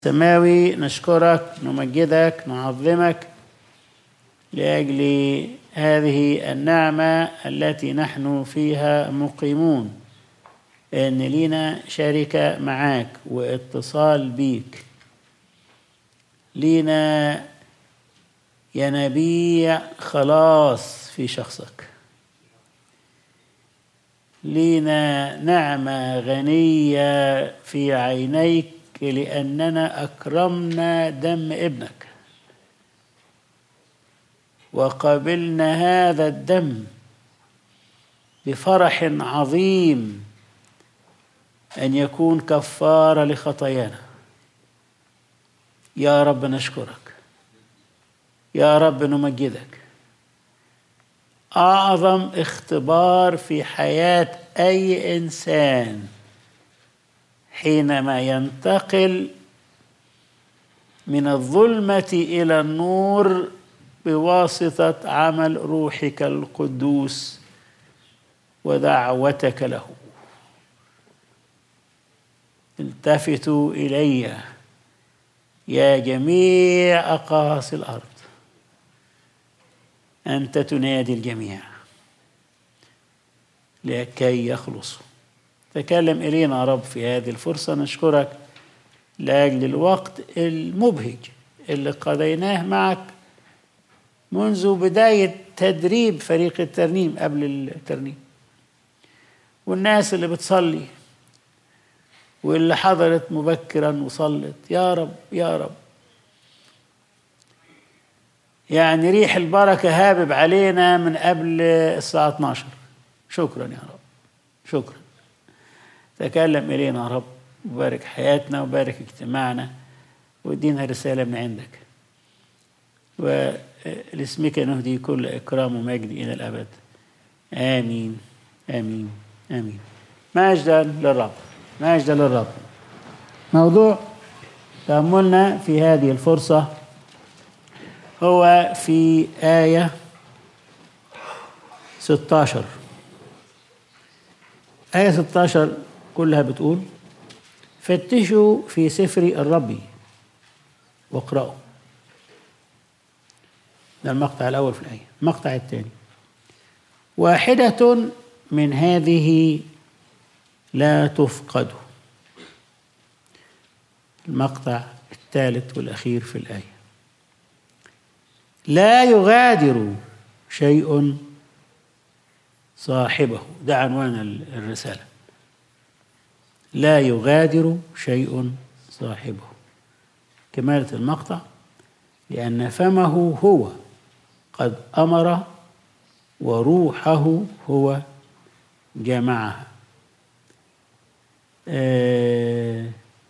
سماوي نشكرك نمجدك نعظمك لاجل هذه النعمه التي نحن فيها مقيمون ان لينا شركه معاك واتصال بيك لينا ينابيع خلاص في شخصك لينا نعمه غنيه في عينيك لأننا أكرمنا دم ابنك وقبلنا هذا الدم بفرح عظيم أن يكون كفارة لخطايانا يا رب نشكرك يا رب نمجدك أعظم اختبار في حياة أي إنسان حينما ينتقل من الظلمة إلى النور بواسطة عمل روحك القدوس ودعوتك له التفتوا إلي يا جميع أقاصي الأرض أنت تنادي الجميع لكي يخلصوا تكلم إلينا يا رب في هذه الفرصة نشكرك لأجل الوقت المبهج اللي قضيناه معك منذ بداية تدريب فريق الترنيم قبل الترنيم والناس اللي بتصلي واللي حضرت مبكرا وصلت يا رب يا رب يعني ريح البركة هابب علينا من قبل الساعة 12 شكرا يا رب شكرا تكلم إلينا يا رب وبارك حياتنا وبارك اجتماعنا وادينا رسالة من عندك ولاسمك نهدي كل إكرام ومجد إلى الأبد آمين آمين آمين مجدا للرب مجدا للرب موضوع تأملنا في هذه الفرصة هو في آية 16 آية 16 كلها بتقول فتشوا في سفر الرب واقرأوا ده المقطع الأول في الآية المقطع الثاني واحدة من هذه لا تفقد المقطع الثالث والأخير في الآية لا يغادر شيء صاحبه ده عنوان الرسالة لا يغادر شيء صاحبه كمالة المقطع لأن فمه هو قد أمر وروحه هو جمعها آه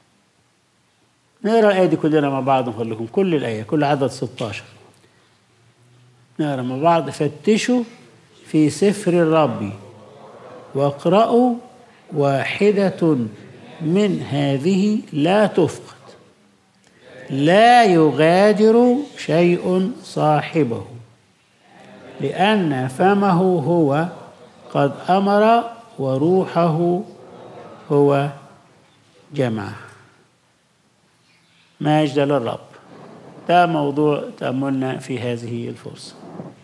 نقرا الآية دي كلنا مع بعض نخليكم كل الآية كل عدد 16 نقرا مع بعض فتشوا في سفر الرب واقرأوا واحدة من هذه لا تفقد لا يغادر شيء صاحبه لأن فمه هو قد أمر وروحه هو جمعه مجد للرب ده موضوع تأملنا في هذه الفرصة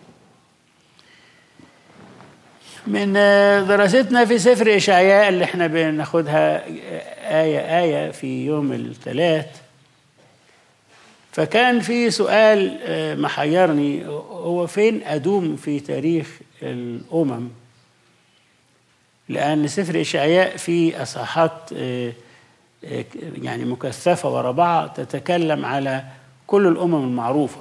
من دراستنا في سفر إشعياء اللي احنا بناخدها آية آية في يوم الثلاث فكان في سؤال محيرني هو فين أدوم في تاريخ الأمم لأن سفر إشعياء فيه أصحاحات يعني مكثفة ورا بعض تتكلم على كل الأمم المعروفة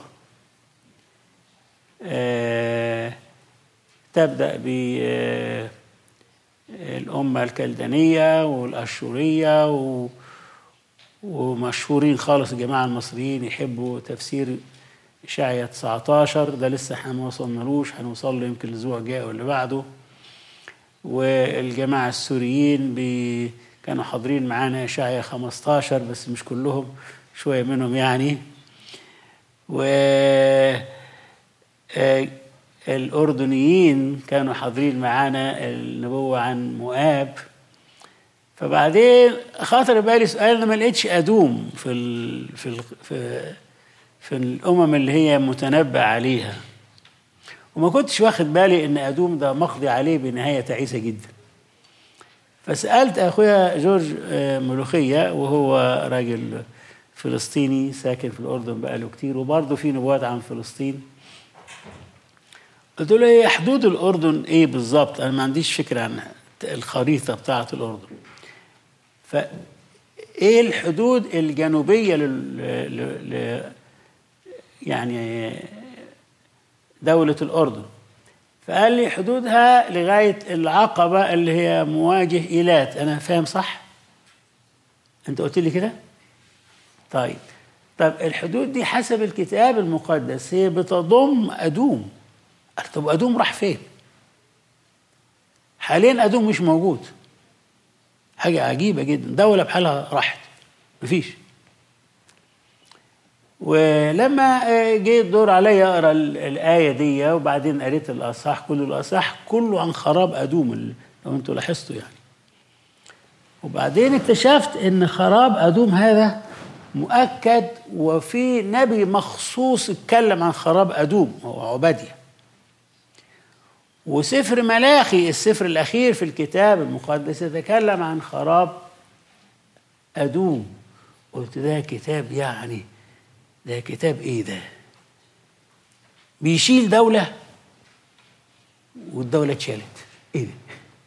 تبدأ بالأمة الكلدانية والأشورية و... ومشهورين خالص الجماعة المصريين يحبوا تفسير إشعيا 19 ده لسه احنا ما وصلنالوش هنوصل له يمكن الأسبوع الجاي واللي بعده والجماعة السوريين بي كانوا حاضرين معانا إشعيا 15 بس مش كلهم شوية منهم يعني و الأردنيين كانوا حاضرين معانا النبوة عن مؤاب فبعدين خاطر بالي سؤال انا ما لقيتش ادوم في ال في ال في, في الامم اللي هي متنبأ عليها وما كنتش واخد بالي ان ادوم ده مقضي عليه بنهايه تعيسه جدا فسالت اخويا جورج آه، ملوخيه وهو راجل فلسطيني ساكن في الاردن بقاله كتير وبرضه في نبوات عن فلسطين قلت له ايه حدود الاردن ايه بالظبط انا ما عنديش فكره عن الخريطه بتاعه الاردن ف ايه الحدود الجنوبيه لل... ل... ل... يعني دولة الأردن فقال لي حدودها لغاية العقبة اللي هي مواجه إيلات أنا فاهم صح؟ أنت قلت لي كده؟ طيب طب الحدود دي حسب الكتاب المقدس هي بتضم أدوم قال طب أدوم راح فين؟ حاليا أدوم مش موجود حاجة عجيبة جدا دولة بحالها راحت مفيش ولما جه الدور عليا اقرا الايه دي وبعدين قريت الاصحاح كله الاصحاح كله عن خراب ادوم لو انتوا لاحظتوا يعني وبعدين اكتشفت ان خراب ادوم هذا مؤكد وفي نبي مخصوص اتكلم عن خراب ادوم هو عباديه وسفر ملاخي السفر الاخير في الكتاب المقدس يتكلم عن خراب ادوم قلت ده كتاب يعني ده كتاب ايه ده بيشيل دولة والدولة اتشالت ايه ده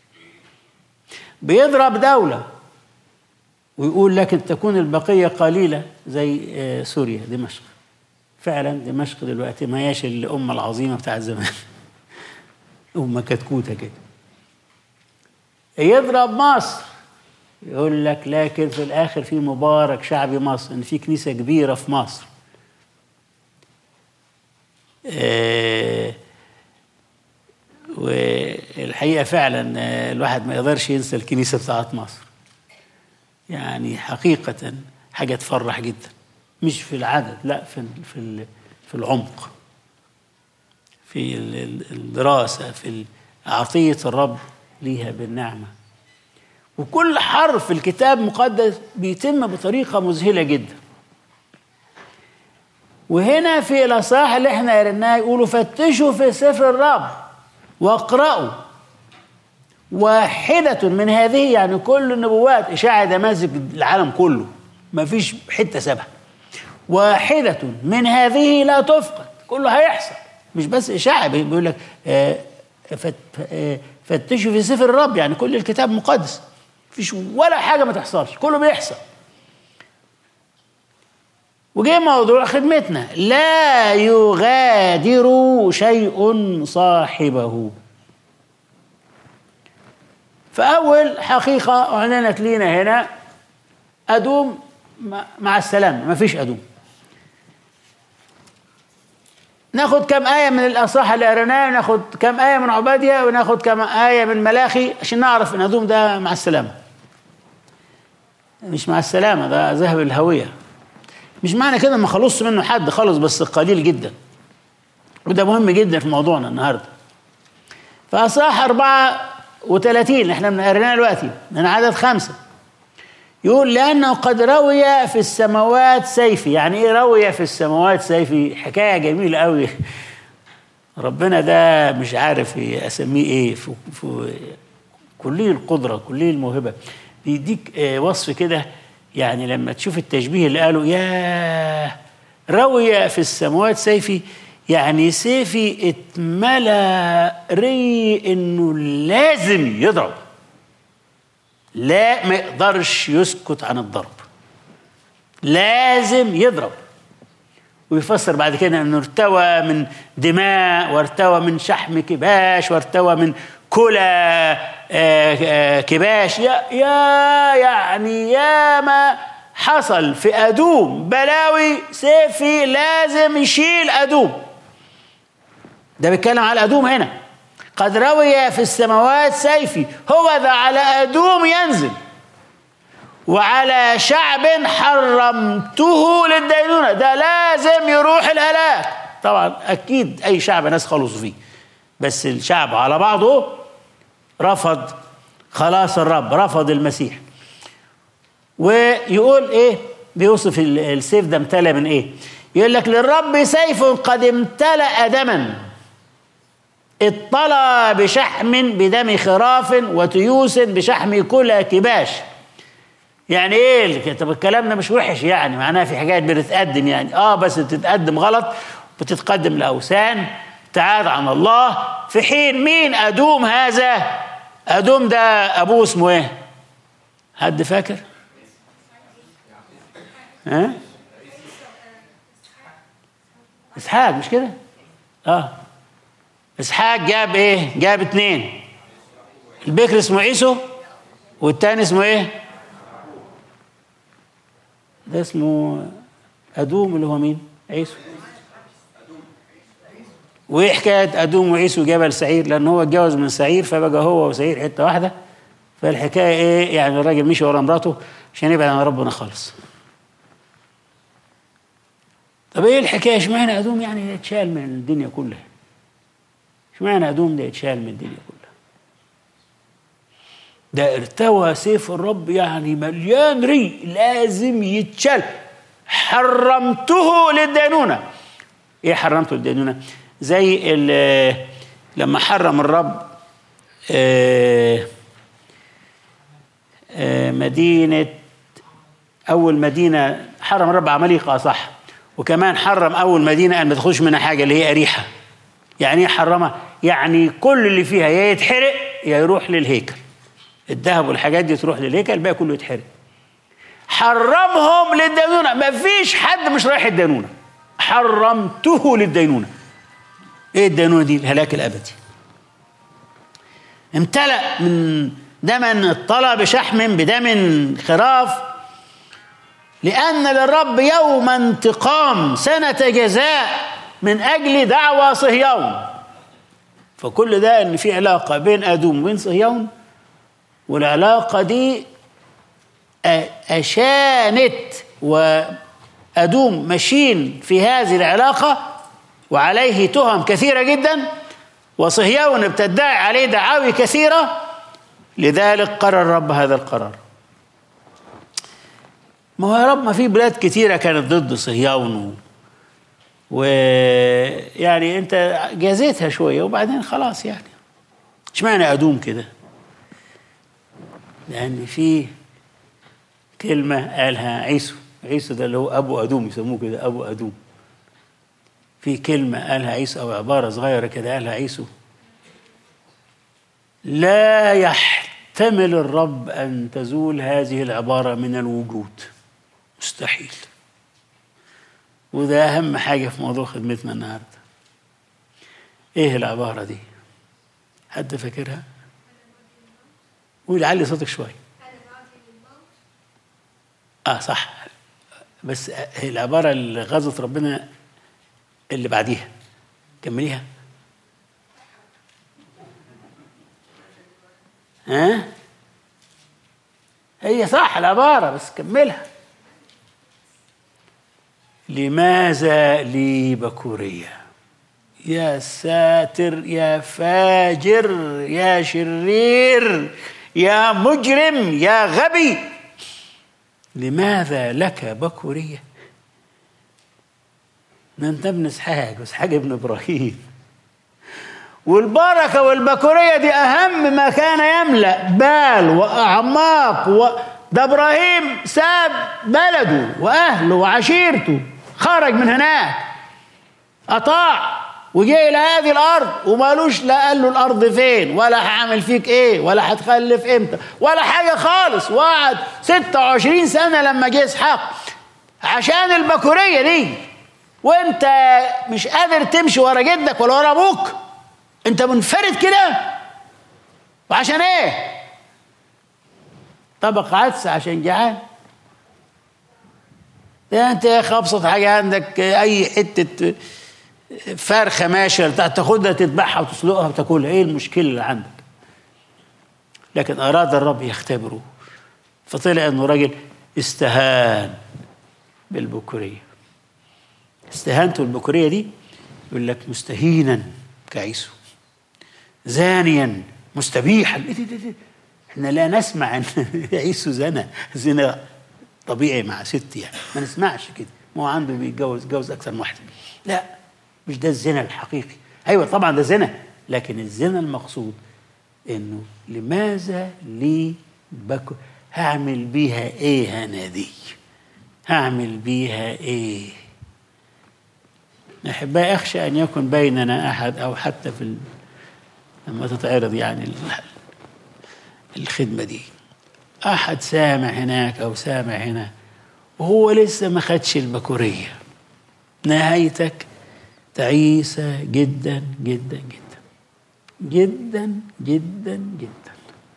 بيضرب دولة ويقول لكن تكون البقية قليلة زي سوريا دمشق فعلا دمشق دلوقتي ما هياش الأمة العظيمة بتاعت زمان أمة كتكوتة كده يضرب مصر يقول لك لكن في الآخر في مبارك شعب مصر إن في كنيسة كبيرة في مصر آه والحقيقة فعلا الواحد ما يقدرش ينسى الكنيسة بتاعت مصر يعني حقيقة حاجة تفرح جدا مش في العدد لا في في في العمق في الدراسة في عطية الرب ليها بالنعمة وكل حرف في الكتاب المقدس بيتم بطريقة مذهلة جدا وهنا في الاصحاح اللي احنا قريناه يقولوا فتشوا في سفر الرب واقرأوا واحدة من هذه يعني كل النبوات إشاعة دمازج العالم كله ما فيش حتة سابها واحدة من هذه لا تفقد كله هيحصل مش بس إشاعة بيقول لك آه فتشوا في سفر الرب يعني كل الكتاب مقدس فيش ولا حاجة ما تحصلش كله بيحصل وجه موضوع خدمتنا لا يغادر شيء صاحبه فأول حقيقة أعلنت لينا هنا أدوم مع السلامة ما فيش أدوم ناخد كم آية من الأصحاح اللي قريناه ناخد كم آية من عبادية وناخد كم آية من ملاخي عشان نعرف إن أدوم ده مع السلامة مش مع السلامة ده ذهب الهوية مش معنى كده ما خلصش منه حد خالص بس قليل جدا وده مهم جدا في موضوعنا النهارده فأصح 34 احنا قريناه دلوقتي من عدد خمسة يقول لأنه قد روي في السماوات سيفي يعني إيه روي في السماوات سيفي حكاية جميلة قوي ربنا ده مش عارف أسميه إيه في, في كلية القدرة كلية الموهبة بيديك وصف كده يعني لما تشوف التشبيه اللي قالوا يا روي في السماوات سيفي يعني سيفي اتملى ري انه لازم يضرب لا ما يقدرش يسكت عن الضرب لازم يضرب ويفسر بعد كده انه ارتوى من دماء وارتوى من شحم كباش وارتوى من كلى كباش يا, يا يعني يا ما حصل في أدوم بلاوي سيفي لازم يشيل أدوم ده بيتكلم على أدوم هنا قد روي في السماوات سيفي هو ذا على أدوم ينزل وعلى شعب حرمته للدينونة ده لازم يروح الهلاك طبعا أكيد أي شعب ناس خلصوا فيه بس الشعب على بعضه رفض خلاص الرب رفض المسيح ويقول ايه بيوصف ال- السيف ده امتلأ من ايه يقول لك للرب سيف قد امتلأ دما اطلع بشحم بدم خراف وتيوس بشحم كل كباش يعني ايه ال- طب الكلام ده مش وحش يعني معناها في حاجات بتتقدم يعني اه بس بتتقدم غلط بتتقدم لاوثان تعاد عن الله في حين مين ادوم هذا ادوم ده ابوه اسمه ايه حد فاكر ها اسحاق مش كده اه اسحاق جاب ايه جاب اتنين البكر اسمه عيسو والتاني اسمه ايه ده اسمه ادوم اللي هو مين عيسو وايه حكايه ادوم وعيسو جبل سعير لان هو اتجوز من سعير فبقى هو وسعير حته واحده فالحكايه ايه يعني الراجل مشي ورا مراته عشان يبعد عن ربنا خالص طب ايه الحكايه اشمعنى ادوم يعني يتشال من الدنيا كلها اشمعنى ادوم ده يتشال من الدنيا كلها ده ارتوى سيف الرب يعني مليان ري لازم يتشال حرمته للدينونه ايه حرمته للدينونه زي ال- لما حرم الرب آه، آه، مدينه اول مدينه حرم الرب عماليق اه صح وكمان حرم اول مدينه ان ما تخش منها حاجه اللي هي اريحه يعني ايه حرمها يعني كل اللي فيها يا يتحرق يا يروح للهيكل الذهب والحاجات دي تروح للهيكل الباقي كله يتحرق حرمهم للدينونه ما فيش حد مش رايح الدينونه حرمته للدينونه ايه الدينونه دي الهلاك الابدي امتلأ من دما اطلع بشحم بدم خراف لأن للرب يوم انتقام سنة جزاء من أجل دعوى صهيون فكل ده إن في علاقة بين أدوم وبين صهيون والعلاقة دي أ- أشانت وأدوم ماشيين في هذه العلاقة وعليه تهم كثيرة جدا وصهيون بتدعي عليه دعاوي كثيرة لذلك قرر الرب هذا القرار ما هو يا رب ما في بلاد كتيرة كانت ضد صهيون و... ويعني انت جازيتها شوية وبعدين خلاص يعني اشمعنى أدوم كده لأن في كلمة قالها عيسو عيسو ده اللي هو أبو أدوم يسموه كده أبو أدوم في كلمة قالها عيسو أو عبارة صغيرة كده قالها عيسو لا يحتمل الرب أن تزول هذه العبارة من الوجود مستحيل وده أهم حاجة في موضوع خدمتنا النهاردة إيه العبارة دي حد فاكرها قولي علي صوتك شوي اه صح بس هي العبارة اللي غزت ربنا اللي بعديها كمليها ها هي صح العبارة بس كملها لماذا لي بكورية يا ساتر يا فاجر يا شرير يا مجرم يا غبي لماذا لك بكورية ده انت ابن اسحاق واسحاق ابن ابراهيم والبركة والبكورية دي أهم ما كان يملأ بال وأعماق و... ده إبراهيم ساب بلده وأهله وعشيرته خرج من هناك أطاع وجاء إلى هذه الأرض ومالوش لا قال له الأرض فين ولا هعمل فيك إيه ولا هتخلف إمتى ولا حاجة خالص وقعد 26 سنة لما جه إسحاق عشان البكورية دي وأنت مش قادر تمشي ورا جدك ولا ورا أبوك أنت منفرد كده وعشان إيه؟ طبق عدس عشان جعان ده انت يا اخي ابسط حاجه عندك اي حته فرخه ماشيه بتاع تاخدها تذبحها وتسلقها وتاكلها ايه المشكله اللي عندك لكن اراد الرب يختبره فطلع انه راجل استهان بالبكوريه استهانته بالبكوريه دي يقول لك مستهينا كعيسو زانيا مستبيحا إيه ده ده ده؟ احنا لا نسمع ان عيسو زنى زنا طبيعي مع ست يعني ما نسمعش كده ما هو عنده بيتجوز جوز اكثر من واحده لا مش ده الزنا الحقيقي ايوه طبعا ده زنا لكن الزنا المقصود انه لماذا لي بك هعمل بيها ايه انا دي هعمل بيها ايه احبائي اخشى ان يكن بيننا احد او حتى في ال... لما تتعرض يعني ال... الخدمه دي احد سامع هناك او سامع هنا وهو لسه ما خدش البكوريه نهايتك تعيسه جدا جدا جدا جدا جدا جدا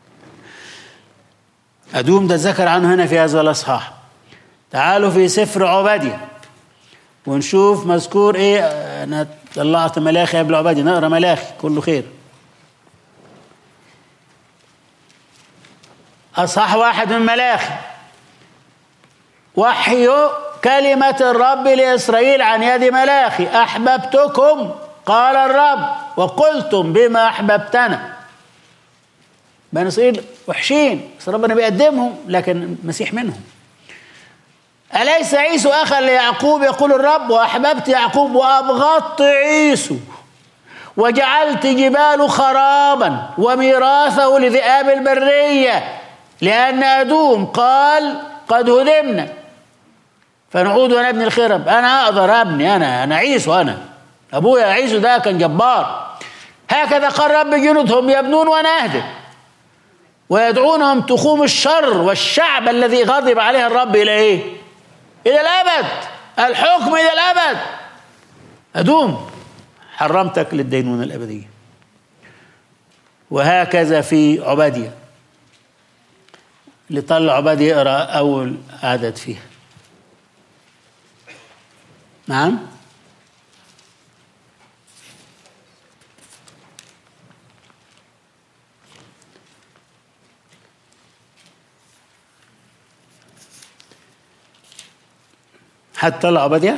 أدوم ده ذكر عنه هنا في هذا الأصحاح تعالوا في سفر عبادية ونشوف مذكور إيه أنا طلعت ملاخي قبل عبادية نقرأ ملاخي كله خير أصح واحد من ملاخي وحي كلمة الرب لإسرائيل عن يد ملاخي أحببتكم قال الرب وقلتم بما أحببتنا بني إسرائيل وحشين بس ربنا بيقدمهم لكن المسيح منهم أليس عيسو أخا ليعقوب يقول الرب وأحببت يعقوب وأبغضت عيسو وجعلت جباله خرابا وميراثه لذئاب البرية لأن أدوم قال قد هدمنا فنعود ونبني الخرب أنا أقدر أبني أنا أنا عيسو أنا أبويا عيسو ده كان جبار هكذا قال رب جنودهم يبنون وأنا أهدم ويدعونهم تخوم الشر والشعب الذي غضب عليه الرب إلى إيه؟ إلى الأبد الحكم إلى الأبد أدوم حرمتك للدينونة الأبدية وهكذا في عبادية اللي طلع عبادية يقرأ أول عدد فيها نعم حد طلع عبادية؟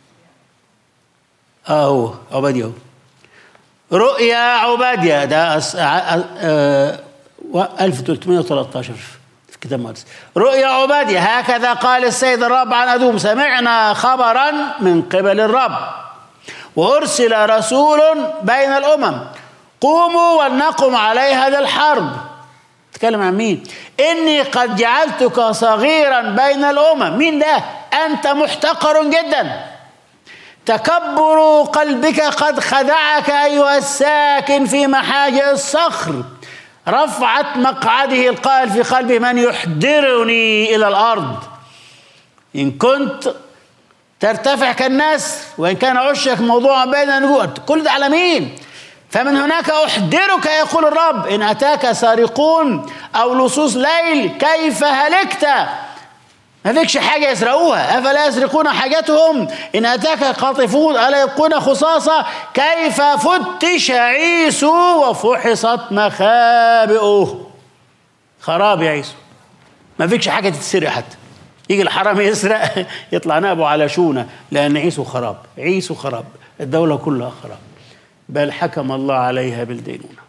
اه هو عبادية هو رؤيا عبادية ده أس... آه... 1313 في كتاب مقدس رؤيا عبادية هكذا قال السيد الرب عن أدوم سمعنا خبرا من قبل الرب وأرسل رسول بين الأمم قوموا ولنقم عليها للحرب تكلم عن مين إني قد جعلتك صغيرا بين الأمم مين ده أنت محتقر جدا تكبر قلبك قد خدعك أيها الساكن في محاجئ الصخر رفعت مقعده القائل في قلبي من يحضرني إلى الأرض إن كنت ترتفع كالناس وإن كان عشك موضوعا بين النجوم كل ده على مين فمن هناك أحضرك يقول الرب إن أتاك سارقون أو لصوص ليل كيف هلكت ما فيكش حاجة يسرقوها أفلا يسرقون حاجتهم إن أتاك قاطفون ألا يبقون خصاصة كيف فتش عيسو وفحصت مخابئه خراب يا عيسو ما فيكش حاجة تتسرق حتى يجي الحرام يسرق يطلع نابه على شونة لأن عيسو خراب عيسو خراب الدولة كلها خراب بل حكم الله عليها بالدينونة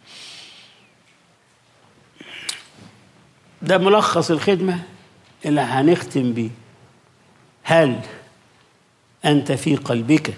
ده ملخص الخدمة اللي هنختم بيه هل أنت في قلبك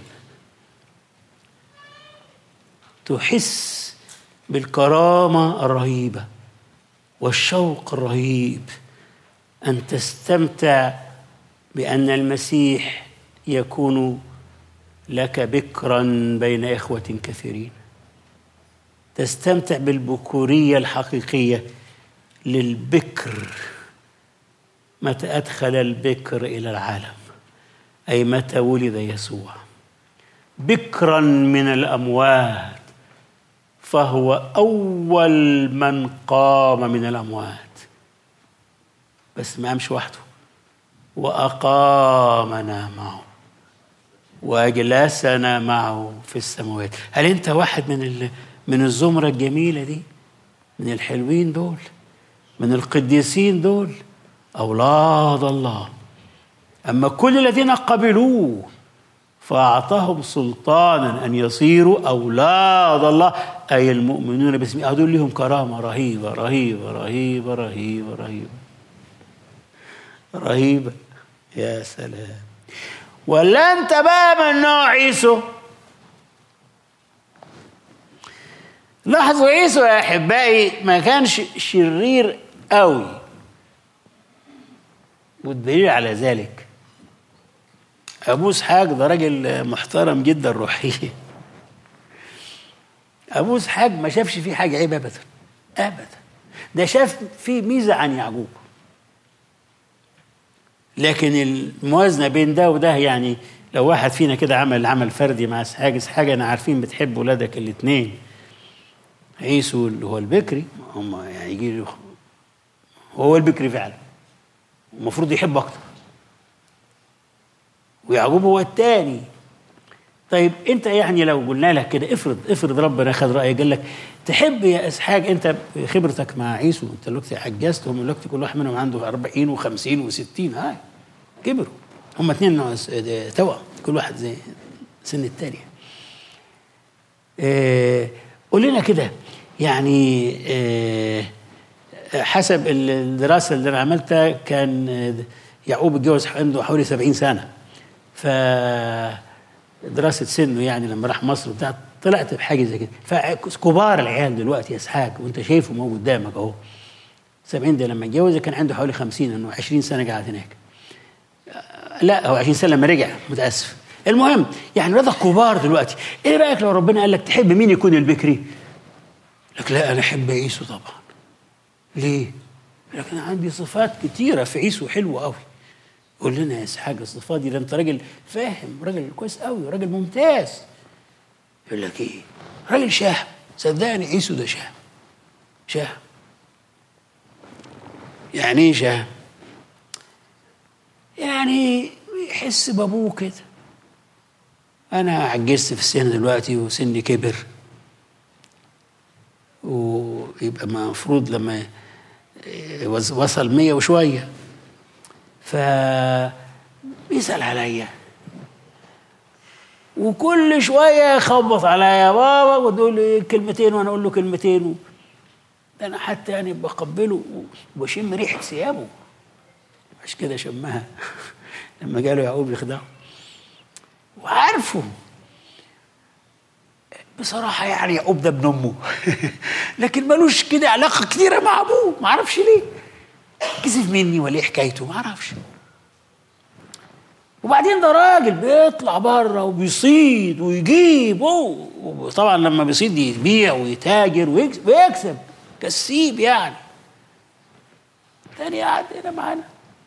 تحس بالكرامة الرهيبة والشوق الرهيب أن تستمتع بأن المسيح يكون لك بكرا بين إخوة كثيرين تستمتع بالبكورية الحقيقية للبكر متى أدخل البكر إلى العالم أي متى ولد يسوع بكرا من الأموات فهو أول من قام من الأموات بس ما قامش وحده وأقامنا معه وأجلسنا معه في السماوات هل أنت واحد من ال... من الزمرة الجميلة دي من الحلوين دول من القديسين دول أولاد الله أما كل الذين قبلوه فأعطاهم سلطانا أن يصيروا أولاد الله أي المؤمنون باسمه هذول لهم كرامة رهيبة رهيبة رهيبة رهيبة رهيبة رهيبة يا سلام ولا انت بقى من نوع عيسو لاحظوا عيسو يا احبائي ما كانش شرير قوي والدليل على ذلك ابو اسحاق ده راجل محترم جدا روحيا ابو اسحاق ما شافش فيه حاجه عيب ابدا ابدا ده شاف فيه ميزه عن يعقوب لكن الموازنه بين ده وده يعني لو واحد فينا كده عمل عمل فردي مع اسحاق اسحاق انا عارفين بتحب ولادك الاثنين عيسو اللي هو البكري هم يعني يجي له هو البكري فعلا المفروض يحب اكتر ويعقوب هو الثاني طيب انت يعني لو قلنا لك كده افرض افرض ربنا خد رايك قال لك تحب يا اسحاق انت خبرتك مع عيسو انت دلوقتي عجزتهم دلوقتي كل واحد منهم عنده 40 و50 و60 هاي كبروا هم اثنين توأم كل واحد زي سن الثانيه اه قول لنا كده يعني اه حسب الدراسه اللي انا عملتها كان يعقوب اتجوز عنده حوالي 70 سنه ف دراسه سنه يعني لما راح مصر وبتاع طلعت بحاجه زي كده فكبار العيال دلوقتي اسحاق وانت شايفه موجود قدامك اهو 70 ده لما اتجوز كان عنده حوالي 50 انه 20 سنه قاعد هناك لا هو 20 سنه لما رجع متاسف المهم يعني رضا كبار دلوقتي ايه رايك لو ربنا قال لك تحب مين يكون البكري لك لا انا احب عيسو طبعا ليه لكن عندي صفات كتيره في عيسو حلوه قوي قول لنا يا اسحاق الصفات دي ده انت راجل فاهم راجل كويس قوي راجل ممتاز يقول لك ايه راجل شهم صدقني عيسو ده شهم شهم يعني ايه شهم يعني يحس بابوه كده انا عجزت في السن دلوقتي وسني كبر ويبقى المفروض لما وصل مية وشويه فبيسأل عليا وكل شوية يخبط عليا يا بابا وتقول لي كلمتين وأنا أقول له كلمتين ده أنا حتى يعني بقبله وبشم ريحة ثيابه مش كده شمها لما جاله يعقوب يخدعه وعارفه بصراحة يعني يعقوب ده ابن أمه لكن ملوش كده علاقة كتيرة مع أبوه معرفش ليه كسف مني ولا ايه حكايته ما اعرفش وبعدين ده راجل بيطلع بره وبيصيد ويجيب وطبعا لما بيصيد يبيع ويتاجر ويكسب, ويكسب كسيب يعني تاني قاعد هنا معانا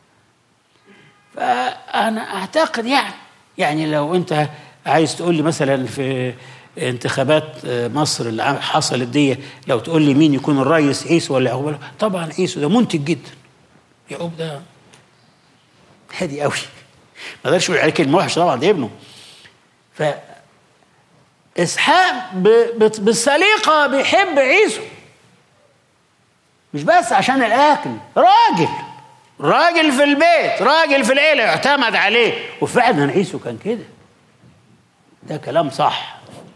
فانا اعتقد يعني يعني لو انت عايز تقول لي مثلا في انتخابات مصر اللي حصلت دي لو تقول لي مين يكون الرئيس عيسو ولا يعقوب طبعا عيسو ده منتج جدا يعقوب ده هادي قوي ما اقدرش اقول عليه كلمه وحشه طبعا ده ابنه ف اسحاق بالسليقه بيحب عيسو مش بس عشان الاكل راجل راجل في البيت راجل في العيله يعتمد عليه وفعلا عيسو كان كده ده كلام صح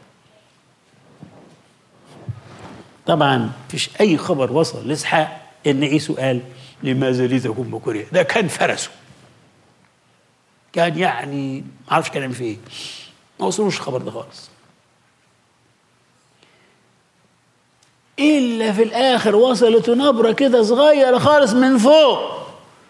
طبعا مفيش اي خبر وصل لاسحاق ان عيسو قال لماذا لي تكون بكوريا ده كان فرسه كان يعني ما اعرفش كان في ايه ما وصلوش الخبر ده خالص الا في الاخر وصلت نبره كده صغيره خالص من فوق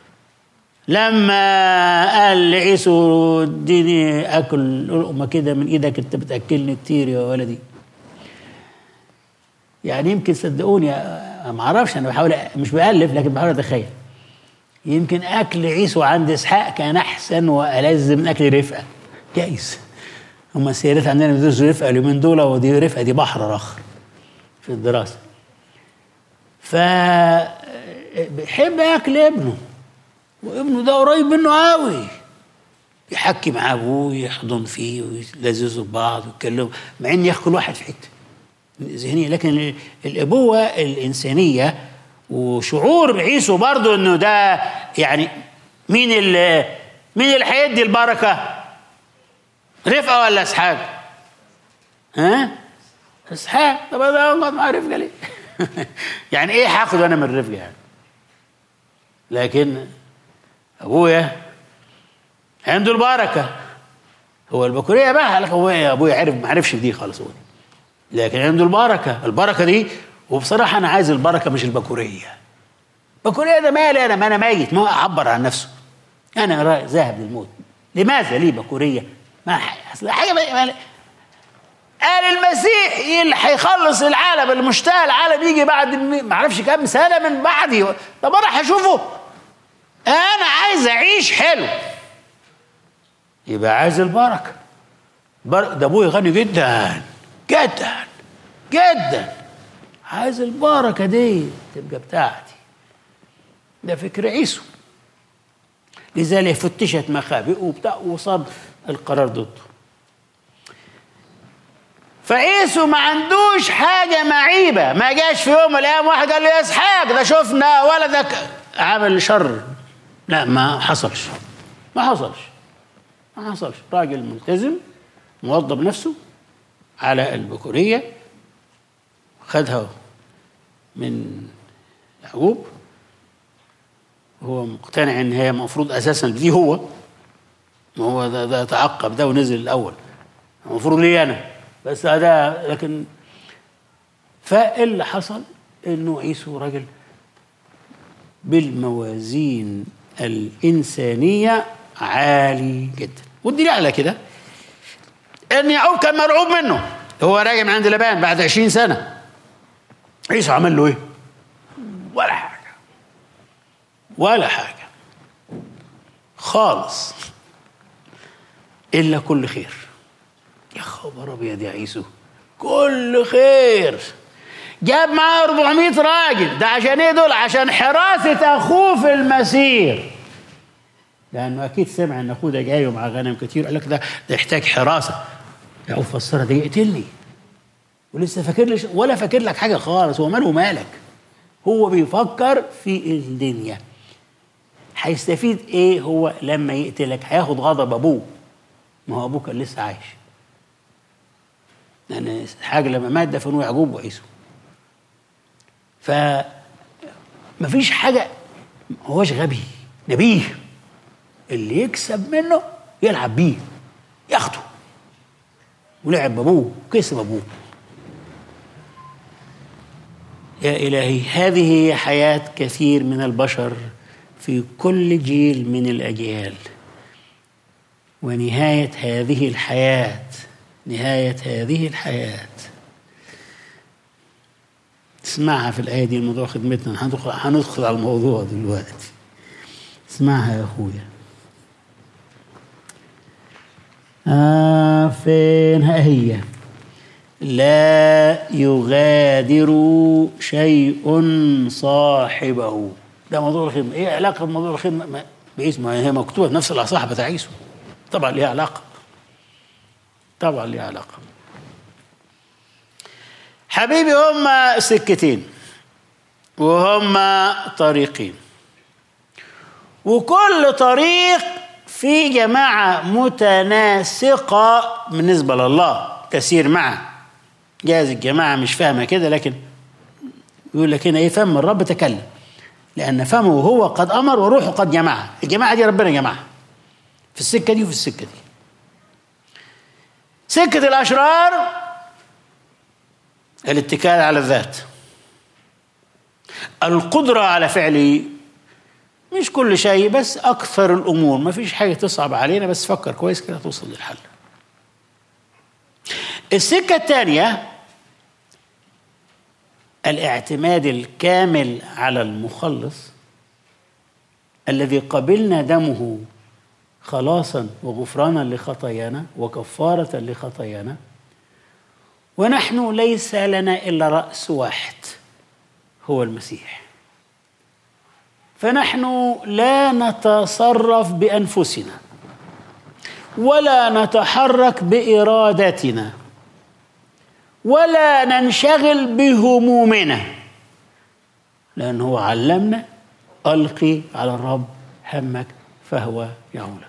لما قال لعيسو اديني اكل لقمه كده من ايدك انت بتاكلني كتير يا ولدي يعني يمكن صدقوني ما اعرفش انا بحاول مش بالف لكن بحاول اتخيل يمكن اكل عيسو عند اسحاق كان احسن والذ من اكل رفقه جايز هم السيدات عندنا بيدرسوا رفقه اليومين دول ودي رفقه دي بحر رخر في الدراسه ف بيحب ياكل ابنه وابنه ده قريب منه قوي يحكي مع ابوه يحضن فيه ويلززوا ببعض ويتكلموا مع ان ياخد كل واحد في حته ذهنيه لكن الابوه الانسانيه وشعور عيسو برضه انه ده يعني مين اللي مين اللي هيدي البركه؟ رفقه ولا اسحاق؟ ها؟ اسحاق طب انا اقعد مع رفقه ليه؟ يعني ايه هاخد انا من رفقه يعني؟ لكن ابويا عنده البركه هو البكوريه بقى لك هو يا ابويا عرف ما عرفش دي خالص هو لكن عنده البركه البركه دي وبصراحه انا عايز البركه مش البكوريه البكوريه ده مالي انا ما انا ميت ما هو اعبر عن نفسه انا ذاهب للموت لماذا لي بكوريه ما اصل حاجه ما قال المسيح اللي هيخلص العالم المشتهى العالم يجي بعد ما اعرفش كام سنه من بعدي طب انا هشوفه انا عايز اعيش حلو يبقى عايز البركه بر... ده ابويا غني جدا جدا جدا عايز البركه دي تبقى بتاعتي ده فكر عيسو لذلك فتشت مخابئه وبتاع وصار القرار ضده فعيسو ما عندوش حاجة معيبة ما جاش في يوم من الأيام واحد قال له يا إسحاق ده شفنا ولدك عمل شر لا ما حصلش ما حصلش ما حصلش راجل ملتزم موظف نفسه على البكورية خدها من يعقوب هو مقتنع ان هي المفروض اساسا دي هو ما هو ده, ده تعقب ده ونزل الاول المفروض لي انا بس ده لكن فاللي حصل انه عيسو راجل بالموازين الانسانيه عالي جدا والدليل على كده ان يعقوب كان مرعوب منه هو راجع من عند لبان بعد 20 سنه عيسو عمل له ايه؟ ولا حاجه ولا حاجه خالص الا كل خير يا خبر ابيض يا عيسو كل خير جاب معاه 400 راجل ده عشان ايه دول عشان حراسه اخوه في المسير لانه اكيد سمع ان اخوه ده جاي ومعاه غنم كتير قال لك ده ده يحتاج حراسه يعقوب فسرها ده يقتلني ولسه فاكر لي ولا فاكر لك حاجه خالص هو ماله مالك هو بيفكر في الدنيا هيستفيد ايه هو لما يقتلك هياخد غضب ابوه ما هو ابوه كان لسه عايش لان حاجه لما مات دفنوه يعقوب وعيسو ف مفيش حاجه هوش غبي نبيه اللي يكسب منه يلعب بيه ياخده ولعب بابوه كسب ابوه يا الهي هذه هي حياه كثير من البشر في كل جيل من الاجيال ونهايه هذه الحياه نهايه هذه الحياه اسمعها في الايه دي الموضوع خدمتنا هندخل هندخل على الموضوع دلوقتي اسمعها يا اخويا آه فين ها هي لا يغادر شيء صاحبه ده موضوع الخدمة ايه علاقة بموضوع الخدمة باسمه هي مكتوبة في نفس الأصحاح بتاع عيسو طبعا ليها علاقة طبعا ليها علاقة حبيبي هم سكتين وهم طريقين وكل طريق في جماعة متناسقة بالنسبة لله تسير معه جايز الجماعة مش فاهمة كده لكن يقول لك هنا ايه فم الرب تكلم لأن فمه هو قد أمر وروحه قد جمعها الجماعة دي ربنا جمعها في السكة دي وفي السكة دي سكة الأشرار الاتكال على الذات القدرة على فعل مش كل شيء بس أكثر الأمور ما فيش حاجة تصعب علينا بس فكر كويس كده توصل للحل السكة الثانية الاعتماد الكامل على المخلص الذي قبلنا دمه خلاصا وغفرانا لخطايانا وكفارة لخطايانا ونحن ليس لنا إلا رأس واحد هو المسيح فنحن لا نتصرف بأنفسنا ولا نتحرك بإرادتنا ولا ننشغل بهمومنا لأنه علمنا ألقي على الرب همك فهو يعولك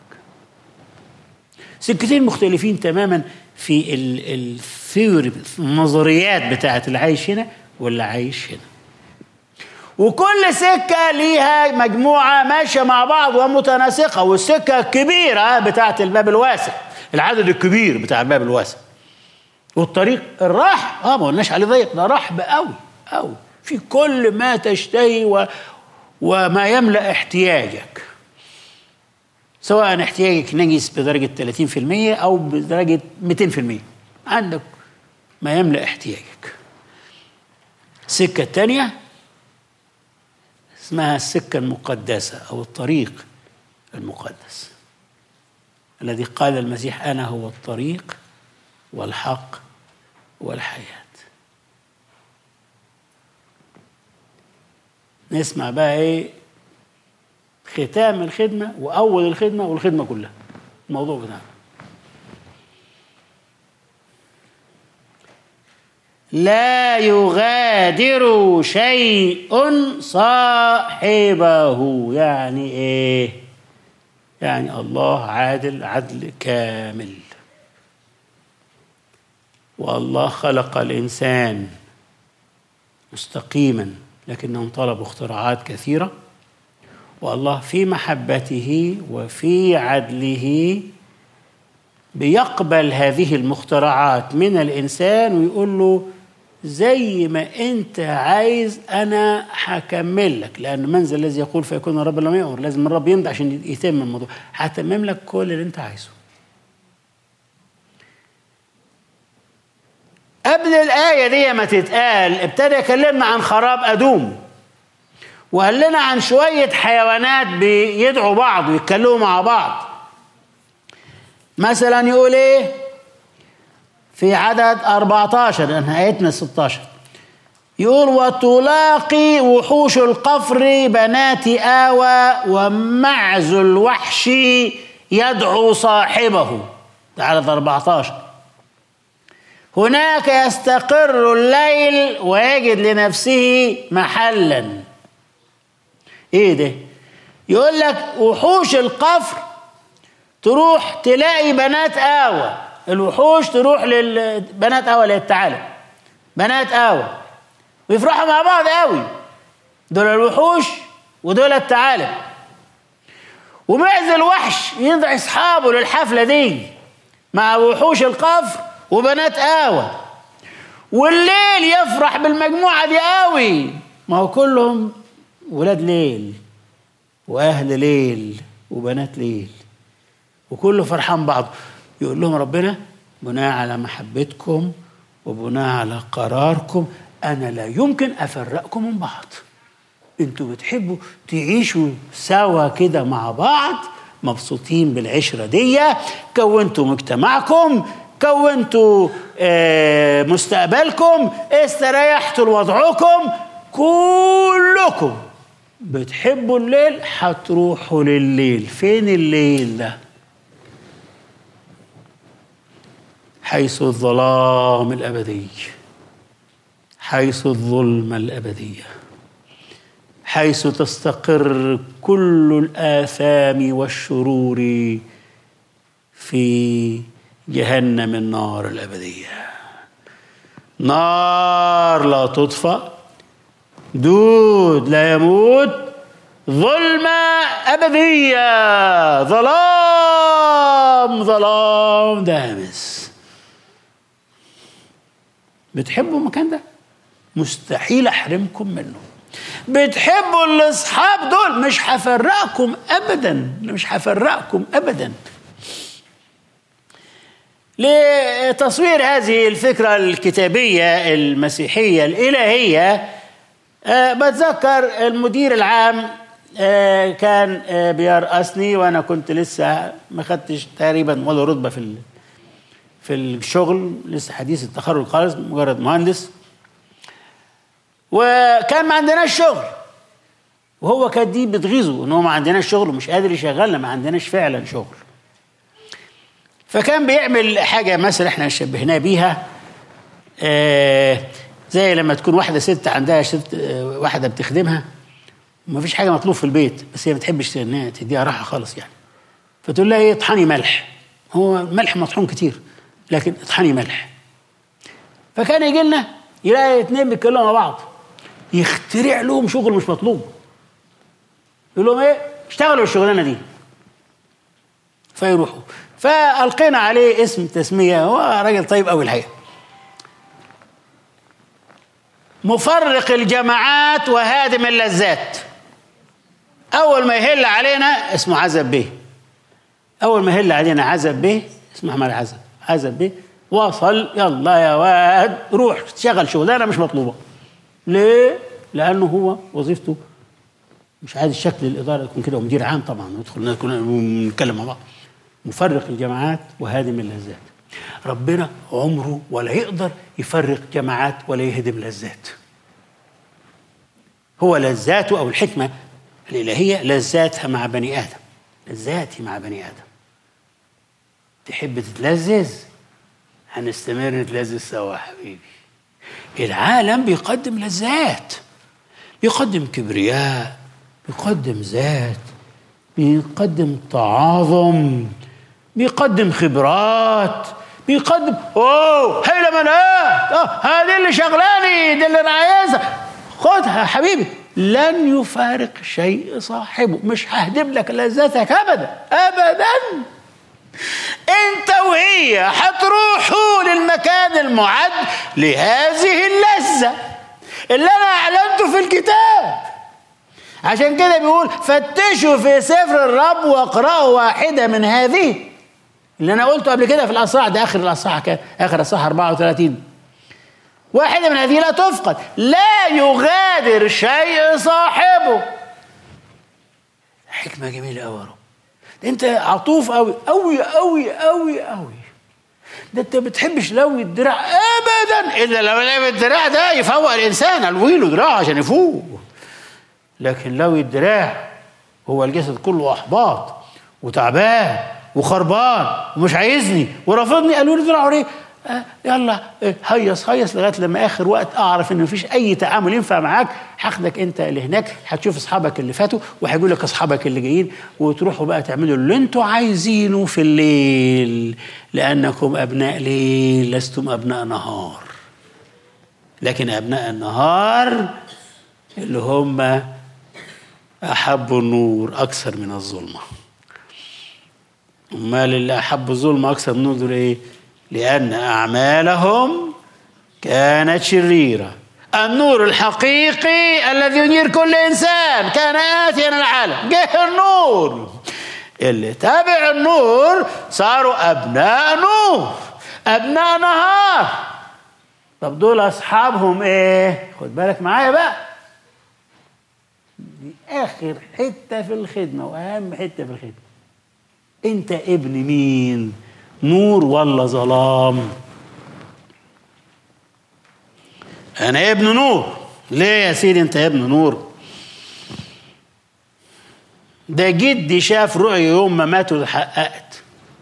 سكتين مختلفين تماما في الثيوري النظريات بتاعت اللي عايش هنا واللي عايش هنا وكل سكة ليها مجموعة ماشية مع بعض ومتناسقة والسكة الكبيرة بتاعة الباب الواسع العدد الكبير بتاع الباب الواسع والطريق الراح اه ما قلناش عليه ضيق ده رحب قوي قوي في كل ما تشتهي و... وما يملأ احتياجك سواء احتياجك نجس بدرجة 30% أو بدرجة 200% عندك ما يملأ احتياجك السكة الثانية اسمها السكة المقدسة أو الطريق المقدس الذي قال المسيح أنا هو الطريق والحق والحياة نسمع بقى ايه ختام الخدمة وأول الخدمة والخدمة كلها الموضوع بتاعنا لا يغادر شيء صاحبه يعني ايه يعني الله عادل عدل كامل والله خلق الانسان مستقيما لكنهم طلبوا اختراعات كثيره والله في محبته وفي عدله بيقبل هذه المخترعات من الانسان ويقول له زي ما انت عايز انا هكمل لك لان من ذا الذي يقول فيكون الرب لم يامر لازم الرب يمضي عشان يتم الموضوع هتمم لك كل اللي انت عايزه قبل الآية دي ما تتقال ابتدى يكلمنا عن خراب أدوم وقال لنا عن شوية حيوانات بيدعوا بعض ويتكلموا مع بعض مثلا يقول ايه في عدد 14 لأن آيتنا 16 يقول وتلاقي وحوش القفر بنات آوى ومعز الوحش يدعو صاحبه ده عدد 14 هناك يستقر الليل ويجد لنفسه محلا ايه ده يقول لك وحوش القفر تروح تلاقي بنات آوى الوحوش تروح للبنات آوى للتعالى بنات آوى ويفرحوا مع بعض قوي دول الوحوش ودول التعالى ومعز الوحش يدعي اصحابه للحفله دي مع وحوش القفر وبنات آوى والليل يفرح بالمجموعة دي قوي ما هو كلهم ولاد ليل وأهل ليل وبنات ليل وكله فرحان بعض يقول لهم ربنا بناء على محبتكم وبناء على قراركم أنا لا يمكن أفرقكم من بعض انتوا بتحبوا تعيشوا سوا كده مع بعض مبسوطين بالعشرة دي كونتوا مجتمعكم كونتوا مستقبلكم استريحتوا لوضعكم كلكم بتحبوا الليل هتروحوا لليل فين الليل ده حيث الظلام الأبدي حيث الظلمة الأبدية حيث تستقر كل الآثام والشرور في جهنم النار الأبدية نار لا تطفأ دود لا يموت ظلمة أبدية ظلام ظلام دامس بتحبوا المكان ده مستحيل أحرمكم منه بتحبوا الأصحاب دول مش هفرقكم أبدا مش هفرقكم أبدا لتصوير هذه الفكرة الكتابية المسيحية الإلهية أه بتذكر المدير العام أه كان أه بيرأسني وأنا كنت لسه ما خدتش تقريبا ولا رتبة في في الشغل لسه حديث التخرج خالص مجرد مهندس وكان ما عندناش شغل وهو كانت دي بتغيظه ان هو ما عندناش شغل ومش قادر يشغلنا ما عندناش فعلا شغل فكان بيعمل حاجه مثلا احنا شبهناه بيها آه زي لما تكون واحده ست عندها ست آه واحده بتخدمها وما فيش حاجه مطلوب في البيت بس هي ما بتحبش انها تديها راحه خالص يعني فتقول لها ايه اطحني ملح هو ملح مطحون كتير لكن اطحني ملح فكان يجي لنا يلاقي اتنين بيتكلموا مع بعض يخترع لهم شغل مش مطلوب يقول لهم ايه اشتغلوا الشغلانه دي فيروحوا فالقينا عليه اسم تسميه هو راجل طيب قوي الحقيقه مفرق الجماعات وهادم اللذات اول ما يهل علينا اسمه عزب بيه اول ما يهل علينا عزب بيه اسمه احمد عزب عزب بيه وصل يلا يا واد روح شغل شغلانه مش مطلوبه ليه لانه هو وظيفته مش عايز شكل الاداره يكون كده ومدير عام طبعا ندخل نتكلم مع بعض مفرق الجماعات وهادم اللذات ربنا عمره ولا يقدر يفرق جماعات ولا يهدم لذات هو لذاته او الحكمه الالهيه لذاتها مع بني ادم لذاتي مع بني ادم تحب تتلذذ هنستمر نتلذذ سوا يا حبيبي العالم بيقدم لذات بيقدم كبرياء بيقدم ذات بيقدم تعاظم بيقدم خبرات بيقدم اوه هيلمانات اه هذه اللي شغلاني دي اللي انا عايزها خدها يا حبيبي لن يفارق شيء صاحبه مش ههدم لك لذتك ابدا ابدا انت وهي هتروحوا للمكان المعد لهذه اللذه اللي انا اعلنته في الكتاب عشان كده بيقول فتشوا في سفر الرب واقرأوا واحدة من هذه اللي أنا قلته قبل كده في الأصحاح ده آخر الأصحاح كان آخر الأصحاح 34 واحدة من هذه لا تفقد لا يغادر شيء صاحبه حكمة جميلة أوي يا رب ده أنت عطوف أوي أوي أوي أوي أوي ده أنت بتحبش لوي الدراع أبدا إلا لو لوي الدراع ده يفوق الإنسان ألوي له دراع عشان يفوق لكن لو الدراع هو الجسد كله احباط وتعبان وخربان ومش عايزني ورافضني قالوا لي دراعه ليه؟ آه يلا آه هيص هيص لغايه لما اخر وقت اعرف ان مفيش اي تعامل ينفع معاك هاخدك انت اللي هناك هتشوف اصحابك اللي فاتوا وهيقول لك اصحابك اللي جايين وتروحوا بقى تعملوا اللي انتوا عايزينه في الليل لانكم ابناء ليل لستم ابناء نهار لكن ابناء النهار اللي هم أحبوا النور أكثر من الظلمة أمال اللي أحبوا الظلمة أكثر من النور دول إيه؟ لأن أعمالهم كانت شريرة النور الحقيقي الذي ينير كل إنسان كان آتيا العالم جه النور اللي تابع النور صاروا أبناء نور أبناء نهار طب دول أصحابهم إيه؟ خد بالك معايا بقى دي اخر حته في الخدمه واهم حته في الخدمه انت ابن مين نور ولا ظلام انا ابن نور ليه يا سيدي انت ابن نور ده جدي شاف رؤية يوم ما مات واتحققت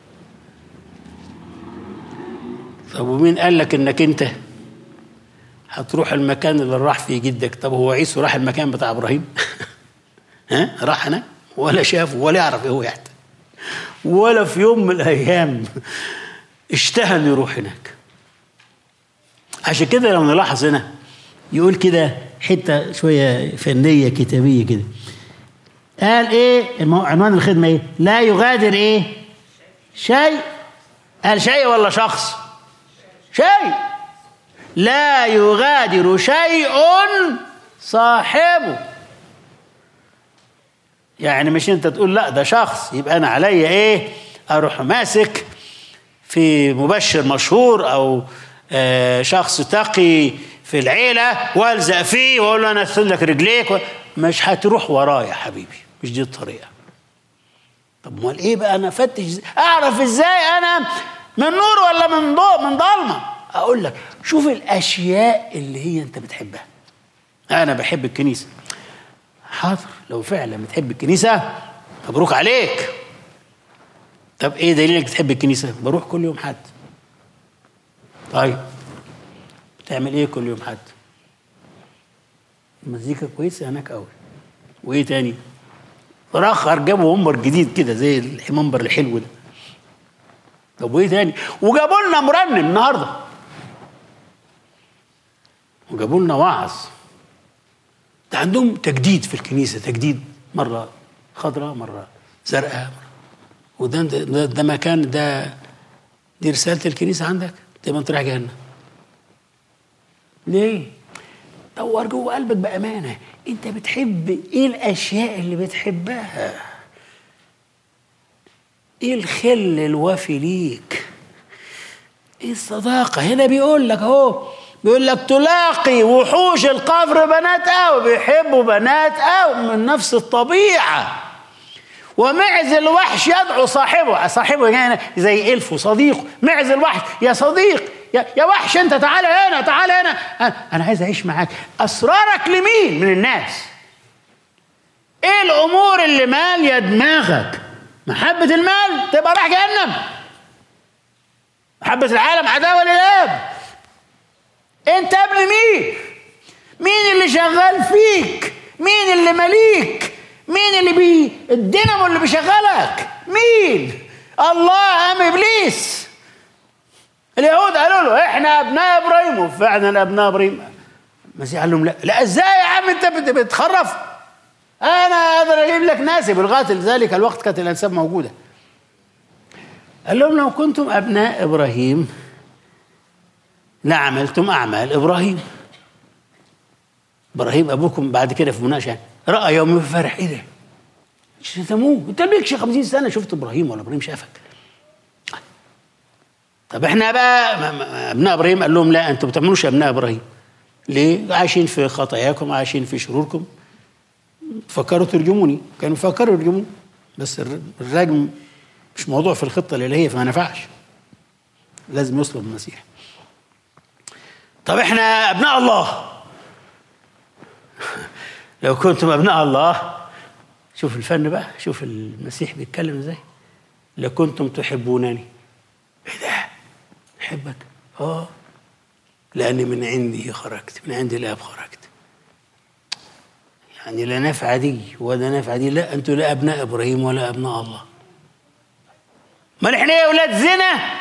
طب ومين قال لك انك انت هتروح المكان اللي راح فيه جدك طب هو عيسو راح المكان بتاع ابراهيم ها راح هناك ولا شافه ولا يعرف ايه هو يحت ولا في يوم من الايام اشتهى انه يروح هناك عشان كده لو نلاحظ هنا يقول كده حته شويه فنيه كتابيه كده قال ايه عنوان الخدمه ايه لا يغادر ايه شيء قال شيء ولا شخص شيء لا يغادر شيء صاحبه يعني مش انت تقول لا ده شخص يبقى انا عليا ايه اروح ماسك في مبشر مشهور او آه شخص تقي في العيله والزق فيه واقول له انا اغسل لك رجليك و... مش هتروح ورايا يا حبيبي مش دي الطريقه طب امال ايه بقى انا افتش اعرف ازاي انا من نور ولا من ضوء من ضلمه اقول لك شوف الاشياء اللي هي انت بتحبها انا بحب الكنيسه حاضر لو فعلا بتحب الكنيسه مبروك عليك طب ايه دليلك بتحب الكنيسه بروح كل يوم حد طيب بتعمل ايه كل يوم حد المزيكا كويسه هناك قوي وايه تاني راخر جابوا منبر جديد كده زي المنبر الحلو ده طب وايه تاني وجابوا لنا مرنم النهارده وجابوا لنا وعظ ده عندهم تجديد في الكنيسه تجديد مره خضراء مره زرقاء مرة. وده ده, ده مكان ده دي رساله الكنيسه عندك تبقى انت رايح جهنم ليه؟ دور جوه قلبك بامانه انت بتحب ايه الاشياء اللي بتحبها ايه الخل الوفي ليك ايه الصداقه هنا بيقول لك اهو بيقول لك تلاقي وحوش القفر بنات قوي بيحبوا بنات قوي من نفس الطبيعه ومعز الوحش يدعو صاحبه صاحبه يعني زي الفه صديقه معز الوحش يا صديق يا, يا وحش انت تعالى هنا تعالى هنا انا عايز اعيش معاك اسرارك لمين من الناس ايه الامور اللي ماليه دماغك محبه المال تبقى راح جهنم محبه العالم عداوه للاب انت ابن مين مين اللي شغال فيك مين اللي مليك مين اللي بي الدينامو اللي بيشغلك مين الله ام ابليس اليهود قالوا له احنا ابناء ابراهيم وفعلا ابناء ابراهيم المسيح قال لهم لا لا ازاي يا عم انت بتخرف انا اقدر اجيب لك ناسي بالغايه ذلك الوقت كانت الانساب موجوده قال لهم لو كنتم ابناء ابراهيم لعملتم اعمال ابراهيم ابراهيم ابوكم بعد كده في مناقشه راى يوم فرح ايه ده؟ شتموه انت ليكش 50 سنه شفت ابراهيم ولا ابراهيم شافك طب احنا بقى ابناء ابراهيم قال لهم لا انتوا ما بتعملوش ابناء ابراهيم ليه؟ عايشين في خطاياكم عايشين في شروركم فكروا ترجموني كانوا فكروا يرجموني بس الرجم مش موضوع في الخطه الالهيه فما نفعش لازم يصلب المسيح طب احنا ابناء الله لو كنتم ابناء الله شوف الفن بقى شوف المسيح بيتكلم ازاي لكنتم تحبونني ايه ده بحبك اه لاني من عندي خرجت من عند الاب خرجت يعني لا نفع دي ولا نفع دي لا انتوا لا ابناء ابراهيم ولا ابناء الله ما احنا يا اولاد زنا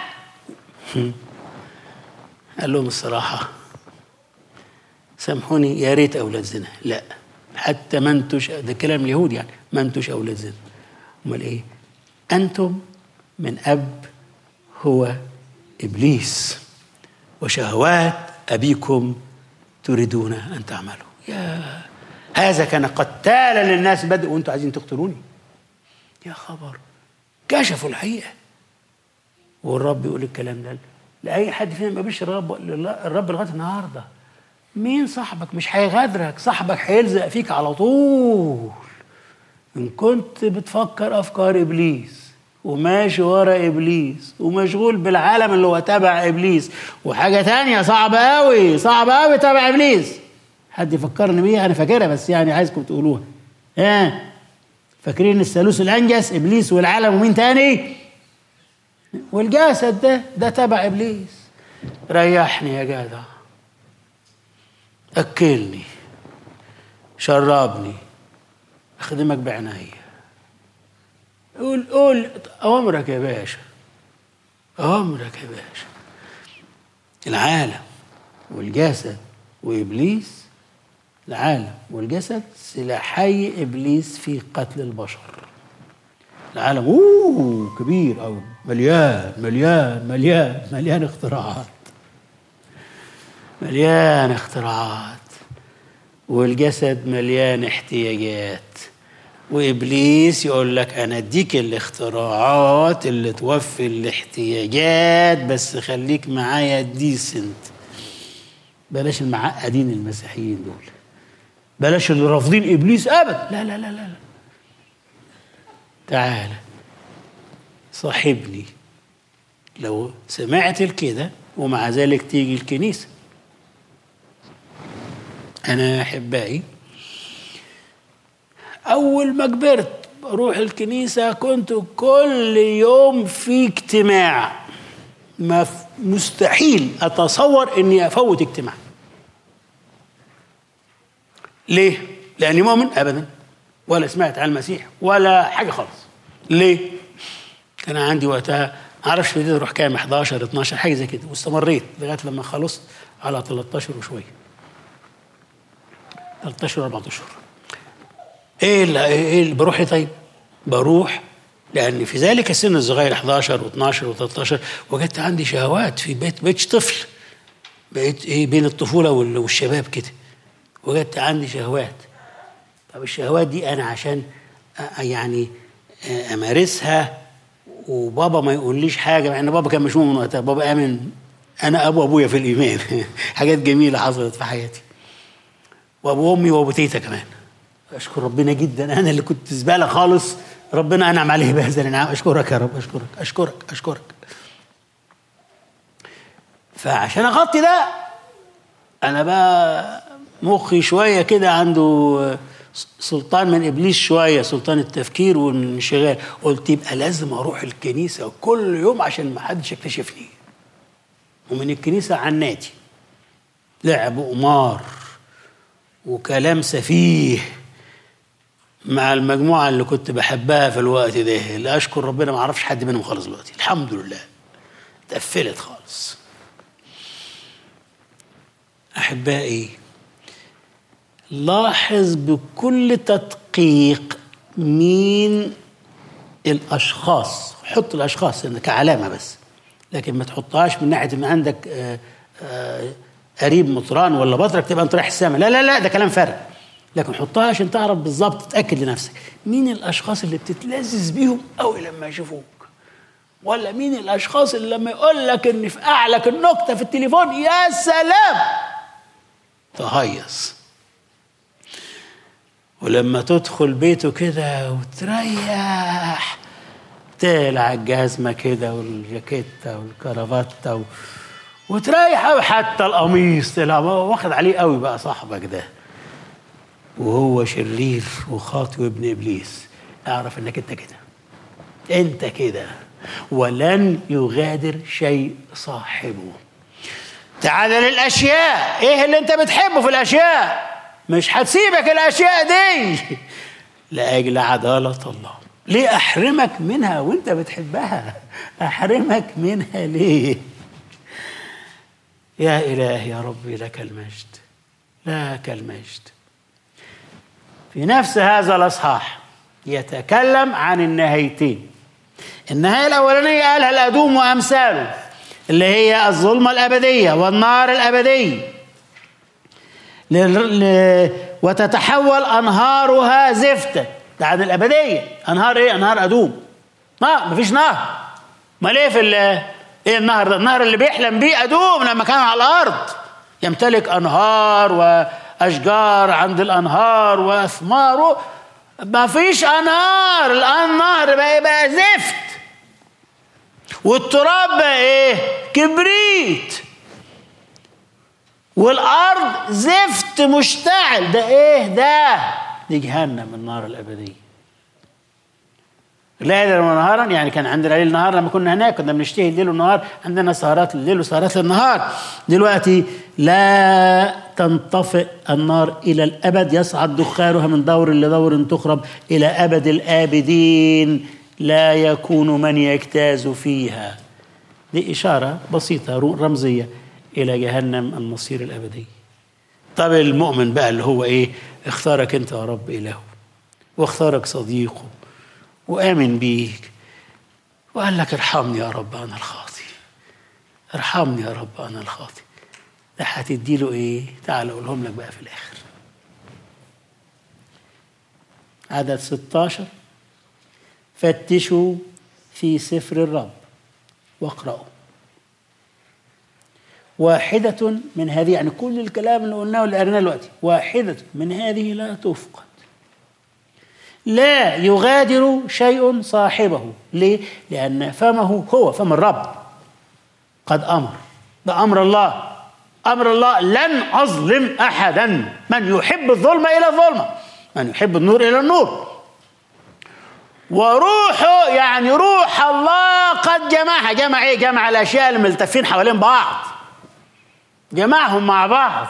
قال لهم الصراحه سامحوني يا ريت اولاد زنا لا حتى ما انتوش ده كلام اليهود يعني ما انتوش اولاد زنا امال ايه انتم من اب هو ابليس وشهوات ابيكم تريدون ان تعملوا يا هذا كان قتالا للناس بدء وانتم عايزين تقتلوني يا خبر كشفوا الحقيقه والرب يقول الكلام ده لاي حد فينا ما بيش الرب الرب لغايه النهارده مين صاحبك مش هيغادرك صاحبك هيلزق فيك على طول ان كنت بتفكر افكار ابليس وماشي ورا ابليس ومشغول بالعالم اللي هو تبع ابليس وحاجه تانية صعبه قوي صعبه قوي تبع ابليس حد يفكرني بيها انا فاكرها بس يعني عايزكم تقولوها ها آه. فاكرين الثالوث الانجس ابليس والعالم ومين تاني والجسد ده ده تبع ابليس ريحني يا جدع اكلني شربني اخدمك بعناية قول قول اوامرك يا باشا اوامرك يا باشا العالم والجسد وابليس العالم والجسد سلاحي ابليس في قتل البشر العالم اوه كبير او مليان مليان مليان مليان اختراعات مليان اختراعات والجسد مليان احتياجات وابليس يقول لك انا اديك الاختراعات اللي توفي الاحتياجات بس خليك معايا ديسنت بلاش المعقدين المسيحيين دول بلاش اللي رافضين ابليس ابدا لا لا لا لا, لا. تعالى صاحبني لو سمعت الكده ومع ذلك تيجي الكنيسه انا احبائي اول ما كبرت بروح الكنيسه كنت كل يوم في اجتماع ما مستحيل اتصور اني افوت اجتماع ليه لاني مؤمن ابدا ولا سمعت عن المسيح ولا حاجه خالص ليه كان عندي وقتها ما اعرفش بديت اروح كام 11 12 حاجه زي كده واستمريت لغايه لما خلصت على 13 وشويه ثلاث اشهر اربع اشهر ايه اللي ايه اللي بروح ليه طيب؟ بروح لان في ذلك السن الصغير 11 و12 و13 وجدت عندي شهوات في بيت بيتش طفل بقيت ايه بين الطفوله وال- والشباب كده وجدت عندي شهوات طب الشهوات دي انا عشان أ- يعني أ- امارسها وبابا ما يقوليش حاجه مع ان بابا كان مش مؤمن وقتها بابا امن انا ابو ابويا في الايمان حاجات جميله حصلت في حياتي وابو امي وابو تيتا كمان اشكر ربنا جدا انا اللي كنت زباله خالص ربنا انعم عليه بهذا الانعام اشكرك يا رب اشكرك اشكرك اشكرك فعشان اغطي ده انا بقى مخي شويه كده عنده سلطان من ابليس شويه سلطان التفكير والانشغال قلت يبقى لازم اروح الكنيسه كل يوم عشان ما حدش يكتشفني ومن الكنيسه على النادي لعب قمار وكلام سفيه مع المجموعه اللي كنت بحبها في الوقت ده اللي اشكر ربنا ما اعرفش حد منهم خالص دلوقتي الحمد لله اتقفلت خالص احبائي لاحظ بكل تدقيق مين الاشخاص حط الاشخاص إن كعلامه بس لكن ما تحطهاش من ناحيه ان عندك آه، آه، قريب مطران ولا بطرك تبقى انت رايح السما لا لا لا ده كلام فارغ لكن حطها عشان تعرف بالظبط تتاكد لنفسك مين الاشخاص اللي بتتلذذ بيهم قوي لما يشوفوك ولا مين الاشخاص اللي لما يقول لك ان في اعلك النكته في التليفون يا سلام تهيص ولما تدخل بيته كده وتريح تقلع الجزمه كده والجاكيته والكرافته و... وتريح أوي حتى القميص تلعب واخد عليه قوي بقى صاحبك ده وهو شرير وخاطي وابن ابليس اعرف انك انت كده انت كده ولن يغادر شيء صاحبه تعال للاشياء ايه اللي انت بتحبه في الاشياء مش هتسيبك الاشياء دي لاجل عداله الله ليه احرمك منها وانت بتحبها احرمك منها ليه يا الهي يا ربي لك المجد لك المجد في نفس هذا الاصحاح يتكلم عن النهايتين النهايه الاولانيه قالها الادوم وامثاله اللي هي الظلمه الابديه والنار الابديه لل- ل- وتتحول انهارها زفتا ده عن الابديه انهار ايه انهار ادوم ما مفيش نهر ما ليه في ال- ايه النهر ده النهر اللي بيحلم بيه ادوم لما كان على الارض يمتلك انهار واشجار عند الانهار واثمار ما فيش انهار الان نهر بقى بقى زفت والتراب بقى ايه كبريت والارض زفت مشتعل ده ايه ده دي جهنم النار الابديه ليلا ونهارا يعني كان عندنا ليل نهار لما كنا هناك كنا بنشتهي الليل والنهار عندنا سهرات الليل وسهرات النهار دلوقتي لا تنطفئ النار الى الابد يصعد دخانها من دور لدور تخرب الى ابد الابدين لا يكون من يجتاز فيها دي اشاره بسيطه رمزيه الى جهنم المصير الابدي طب المؤمن بقى اللي هو ايه اختارك انت يا رب اله واختارك صديقه وآمن بيك وقال لك ارحمني يا رب أنا الخاطي ارحمني يا رب أنا الخاطي ده هتدي له إيه؟ تعال أقولهم لك بقى في الآخر عدد 16 فتشوا في سفر الرب واقرأوا واحدة من هذه يعني كل الكلام اللي قلناه واللي قريناه دلوقتي واحدة من هذه لا تفقد لا يغادر شيء صاحبه ليه؟ لأن فمه هو فم الرب قد أمر ده أمر الله أمر الله لن أظلم أحدا من يحب الظلم إلى الظلمة من يحب النور إلى النور وروحه يعني روح الله قد جمعها جمع ايه جمع الاشياء الملتفين حوالين بعض جمعهم مع بعض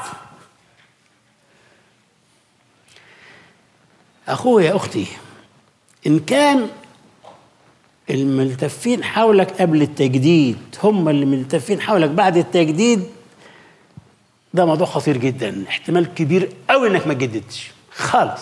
أخويا أختي إن كان الملتفين حولك قبل التجديد هم اللي ملتفين حولك بعد التجديد ده موضوع خطير جدا احتمال كبير قوي انك ما تجددش خالص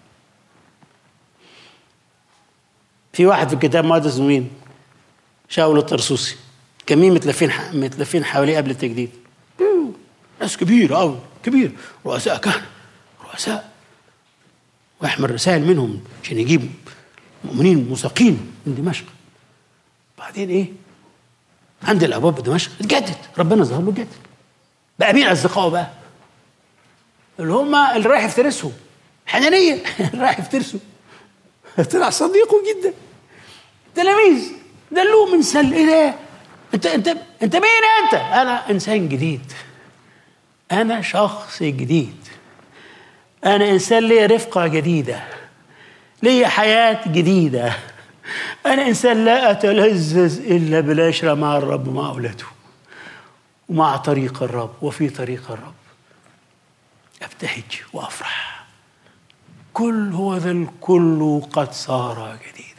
في واحد في الكتاب المقدس مين شاول الطرسوسي كان مين متلفين متلفين حواليه قبل التجديد ناس كبيرة قوي كبير رؤساء كهنة رؤساء ويحمل رسائل منهم عشان يجيب مؤمنين مساقين من دمشق بعدين ايه عند الابواب دمشق اتجدد ربنا ظهر له جدد بقى مين اصدقائه بقى اللي هم اللي رايح يفترسهم حنانيه اللي رايح يفترسه طلع صديقه جدا تلاميذ دلوه من سل ايه ده انت انت انت مين انت انا انسان جديد انا شخص جديد انا انسان لي رفقه جديده لي حياه جديده انا انسان لا اتلذذ الا بالعشره مع الرب ومع اولاده ومع طريق الرب وفي طريق الرب ابتهج وافرح كل هو ذا الكل قد صار جديدا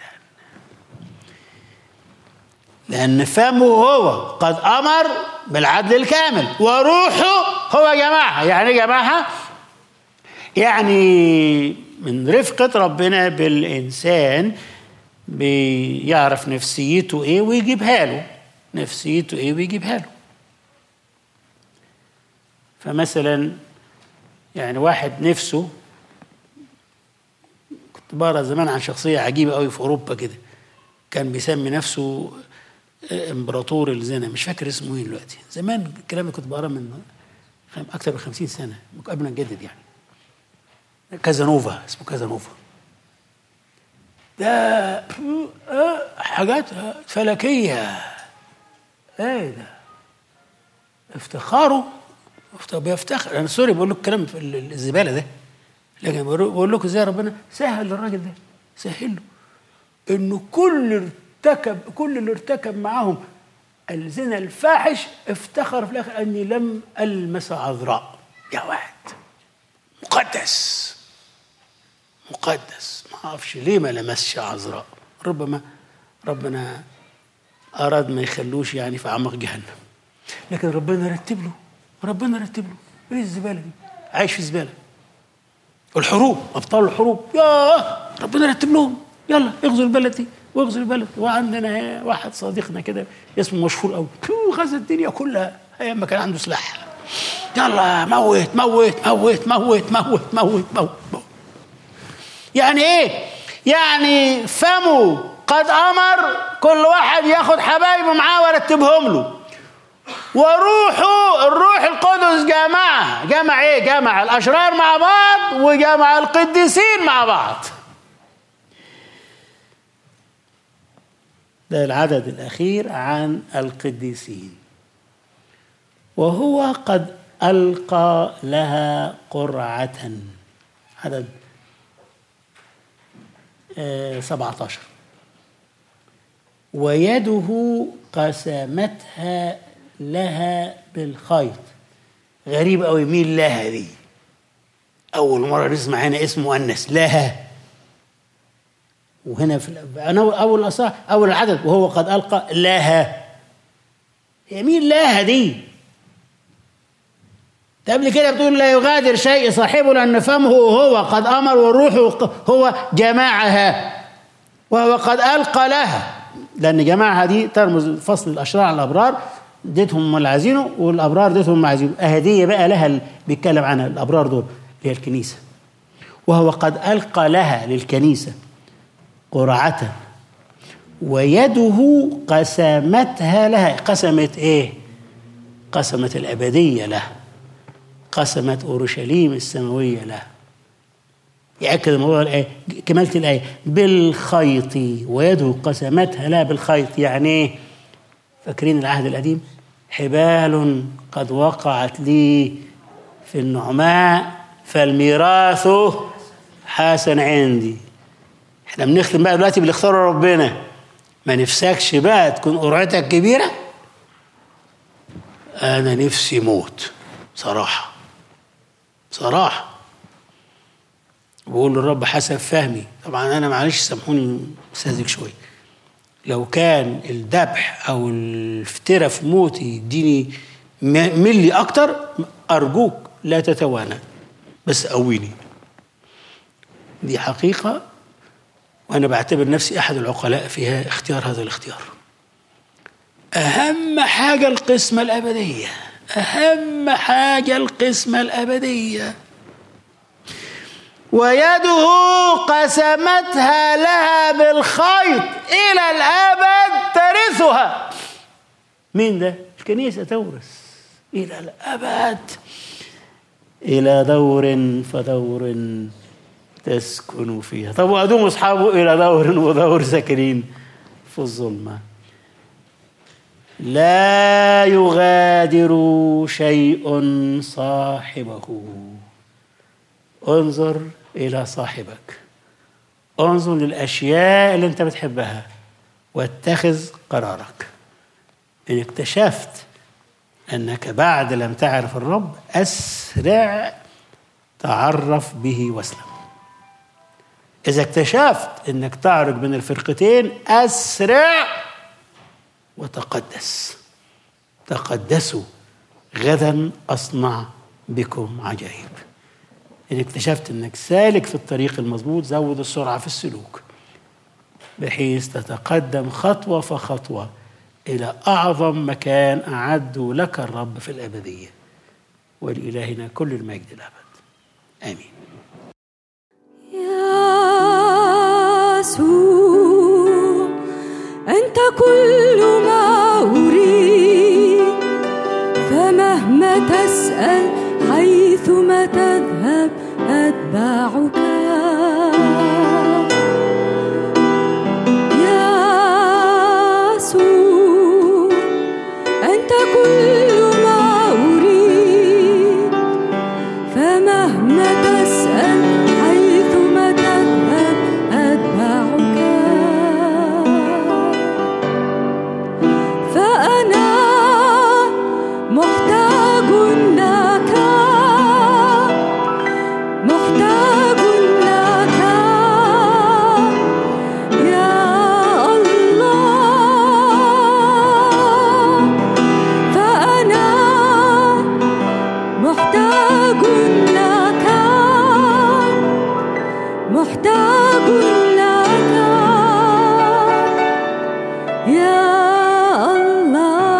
لأن فمه هو قد أمر بالعدل الكامل وروحه هو جماعة يعني جماعة يعني من رفقة ربنا بالإنسان بيعرف نفسيته إيه ويجيبها له نفسيته إيه ويجيبها له فمثلا يعني واحد نفسه كنت بقرا زمان عن شخصية عجيبة قوي في أوروبا كده كان بيسمي نفسه امبراطور الزنا مش فاكر اسمه ايه دلوقتي زمان الكلام اللي كنت بقراه من اكثر من 50 سنه قبل ما نجدد يعني كازانوفا اسمه كازانوفا ده حاجات فلكيه ايه ده افتخاره بيفتخر انا سوري بقول لكم كلام في الزباله ده لكن بقول لكم ازاي ربنا سهل للراجل ده سهل له انه كل ارتكب كل اللي ارتكب معهم الزنا الفاحش افتخر في الاخر اني لم المس عذراء يا واحد مقدس مقدس ما اعرفش ليه ما لمسش عذراء ربما ربنا اراد ما يخلوش يعني في اعماق جهنم لكن ربنا رتب له ربنا رتب له ايه الزباله دي عايش في زباله الحروب ابطال الحروب يا ربنا رتب لهم يلا اغزوا البلد دي واغزوا البلد وعندنا واحد صديقنا كده اسمه مشهور قوي غزا الدنيا كلها ايام ما كان عنده سلاح يلا موت موت موت موت موت موت موت, موت. يعني ايه يعني فمه قد امر كل واحد ياخد حبايبه معاه ويرتبهم له وروحه الروح القدس جمعها جمع ايه جمع الاشرار مع بعض وجمع القديسين مع بعض ده العدد الأخير عن القديسين وهو قد ألقى لها قرعة عدد سبعة عشر ويده قسمتها لها بالخيط غريب قوي مين لها دي أول مرة نسمع هنا اسم مؤنث لها وهنا في اول الاصح اول العدد وهو قد القى لها مين لها دي قبل كده بتقول لا يغادر شيء صاحبه لان فمه هو قد امر والروح هو جماعها وهو قد القى لها لان جماعها دي ترمز فصل الاشرار عن الابرار اديتهم هم اللي عايزينه والابرار اديتهم هم عايزينه اهديه بقى لها اللي بيتكلم عنها الابرار دول اللي هي الكنيسه وهو قد القى لها للكنيسه قرعة ويده قسمتها لها قسمت ايه قسمت الأبدية له قسمت أورشليم السماوية له يأكد الموضوع الآية كملت الآية بالخيط ويده قسمتها لا بالخيط يعني ايه فاكرين العهد القديم حبال قد وقعت لي في النعماء فالميراث حسن عندي احنا بنختم بقى دلوقتي باللي اختاره ربنا ما نفسكش بقى تكون قرعتك كبيرة أنا نفسي موت صراحة صراحة بقول للرب حسب فهمي طبعا أنا معلش سامحوني ساذج شوية لو كان الذبح أو الافتراء في موتي يديني م- ملي اكتر ارجوك لا تتوانى بس قويني دي حقيقه وانا بعتبر نفسي احد العقلاء في اختيار هذا الاختيار اهم حاجه القسمه الابديه اهم حاجه القسمه الابديه ويده قسمتها لها بالخيط الى الابد ترثها مين ده الكنيسه تورث الى الابد الى دور فدور تسكن فيها طب وادوم اصحابه الى دور ودور ساكنين في الظلمه لا يغادر شيء صاحبه انظر الى صاحبك انظر للاشياء اللي انت بتحبها واتخذ قرارك ان اكتشفت انك بعد لم تعرف الرب اسرع تعرف به واسلم اذا اكتشفت انك تعرج بين الفرقتين اسرع وتقدس تقدسوا غدا اصنع بكم عجائب ان اكتشفت انك سالك في الطريق المظبوط زود السرعه في السلوك بحيث تتقدم خطوه فخطوه الى اعظم مكان اعده لك الرب في الابديه ولالهنا كل المجد الابد امين يسوع أنت كل ما أريد فمهما تسأل حيثما تذهب أتبعك يسوع أنت كل ما أريد فمهما تسأل حيثما تذهب أتبعك فأنا محتاج لك محتاج لك يا الله فأنا محتاج لك محتاج لك يا الله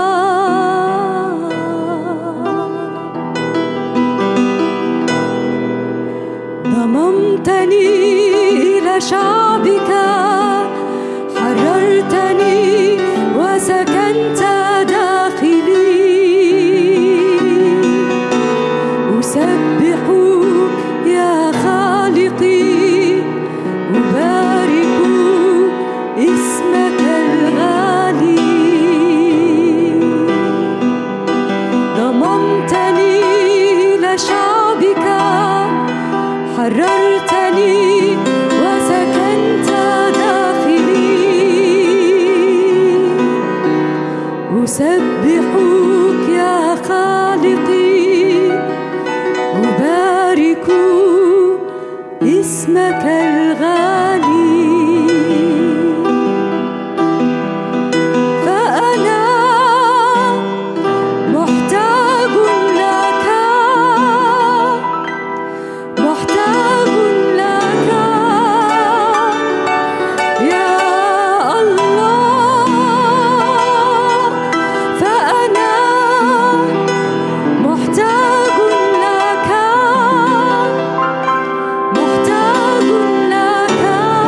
ضممتني إلى شعبك حررتني وسكنت داخلي أسبحك يا خالقي أبارك اسمك الغالي ضممتني لشعبك حررتني وسكنت داخلي أسبحك يا خالقي أبارك اسمك الغالي فأنا محتاج لك محتاج لك يا الله فأنا محتاج لك محتاج لك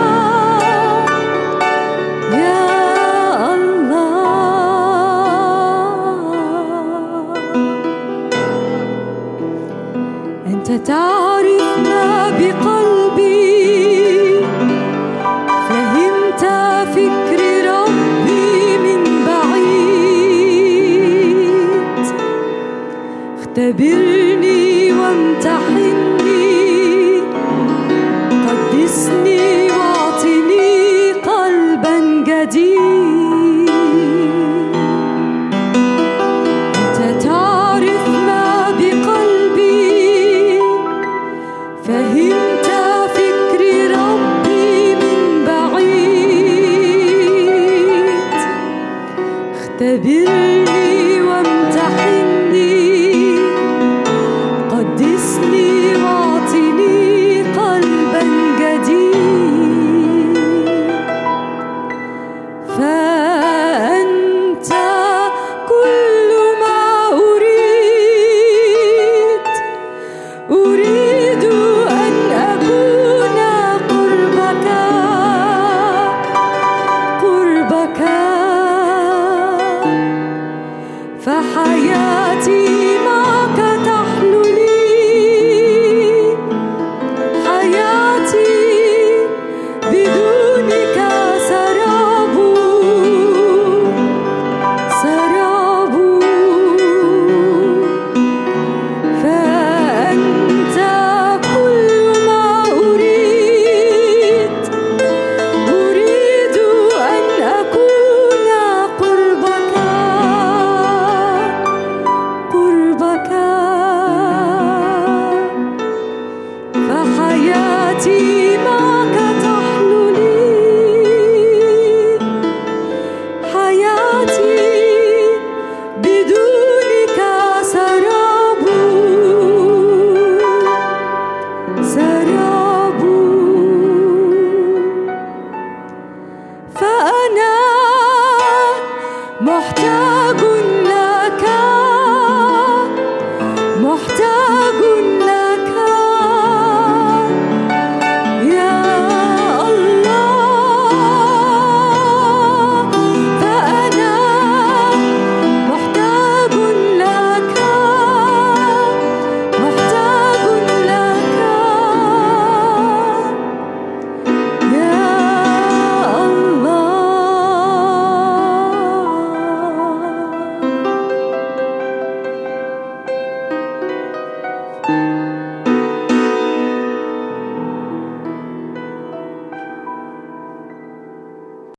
يا الله أنت تعرف ما بقلبي فهمت فكر ربي من بعيد اختبرني وامتحني قدسني واعطني قلبا جديد أنت تعرف ما بقلبي فهمت فكر ربي من بعيد اختبرني وامتحني فحياتي معك تحلو لي حياتي بدونك سراب سراب فأنت كل ما أريد أريد أن أكون قربك قربك فحياتي معك تحلو لي حياتي بدونك سراب سراب فأنا محتاج لك محتاج